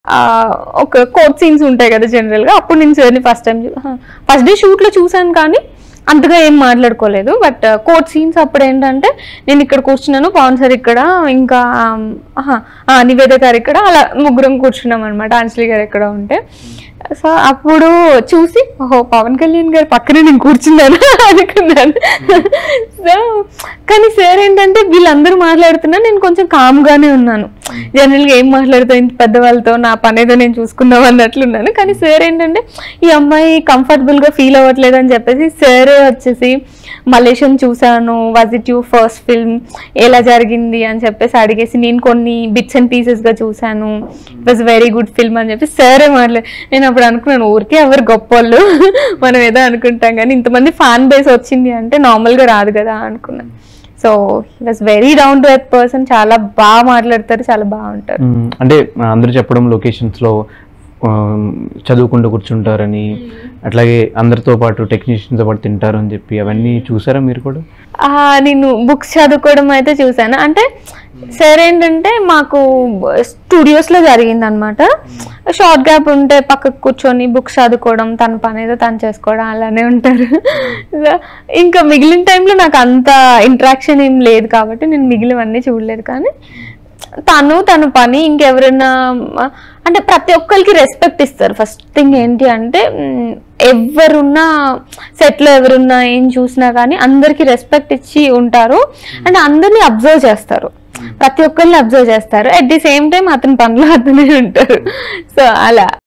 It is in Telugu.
ఆ, ఒక కోట్ సీన్స్ ఉంటాయి కదా జనరల్ గా అప్పుడు నేను సార్ని first time first day shoot లో చూసాను కానీ అంతగా ఏం మాట్లాడుకోలేదు బట్ కోట్ సీన్స్ అప్పుడు ఏంటంటే నేను ఇక్కడ కూర్చున్నాను పవన్ సార్ ఇక్కడ ఇంకా ఆహా, ఆ, నివేద గారు ఇక్కడ అలా ముగ్గురం కూర్చున్నాం అనమాట అంజలి గారు ఇక్కడ ఉంటే సో అప్పుడు చూసి ఓహో పవన్ కళ్యాణ్ గారు పక్కన నేను కూర్చున్నాను అనుకున్నాను సో కానీ సార్ ఏంటంటే వీళ్ళందరూ మాట్లాడుతున్నా నేను కొంచెం కామ్ గానే ఉన్నాను జనరల్ గా ఏం మాట్లాడుతా ఇంత పెద్దవాళ్ళతో నా పని ఏదో నేను చూసుకుందాం అన్నట్లున్నాను కానీ సార్ ఏంటంటే ఈ అమ్మాయి కంఫర్టబుల్ గా ఫీల్ అవ్వట్లేదు అని చెప్పేసి సార్ వచ్చేసి మలేషియన్ చూసాను was it you first film ఎలా జరిగింది అని చెప్పేసి అడిగేసి నేను కొన్ని బిట్స్ అండ్ పీసెస్ గా చూసాను it was very good film అని చెప్పి సరే మాట్లే నేను అప్పుడు అనుకున్నాను ఊరికే ఎవరు గొప్పోళ్ళు మనం ఏదో అనుకుంటాం కానీ ఇంతమంది ఫ్యాన్ బేస్ వచ్చింది అంటే నార్మల్ గా రాదు కదా అనుకున్నాను so he was very down to earth person చాలా బాగా మాట్లాడతారు చాలా బాగుంటారు మ్మ్. అంటే అందరూ చెప్పడం లొకేషన్స్ లో ఆ, చదువుకుంటూ కూర్చుంటారని అట్లాగే అందరితో పాటు టెక్నీషియన్తో పాటు తింటారు అని చెప్పి అవన్నీ చూసారా మీరు కూడా ఆ, నేను బుక్స్ చదువుకోవడం అయితే చూసాను అంటే సార్ ఏంటంటే మాకు స్టూడియోస్ లో జరిగింది అనమాట షార్ట్ గ్యాప్ ఉంటే పక్కకు కూర్చొని బుక్స్ చదువుకోవడం తన పని ఏదో తను చేసుకోవడం అలానే ఉంటారు So, ఇంకా మిగిలిన టైంలో నాకు అంత ఇంట్రాక్షన్ ఏం లేదు కాబట్టి నేను మిగిలినవన్నీ చూడలేదు కానీ తను తన పని ఇంకెవరైనా మ, అంటే ప్రతి ఒక్కరికి రెస్పెక్ట్ ఇస్తారు ఫస్ట్ థింగ్ ఏంటి అంటే మ్, ఎవరున్నా సెట్లో ఎవరున్నా ఏం చూసినా కానీ అందరికి రెస్పెక్ట్ ఇచ్చి ఉంటారు అండ్ అందరినీ అబ్జర్వ్ చేస్తారు ప్రతి ఒక్కరిని అబ్జర్వ్ చేస్తారు అట్ ది సేమ్ టైం అతని పనిలో అతనే ఉంటారు సో అలా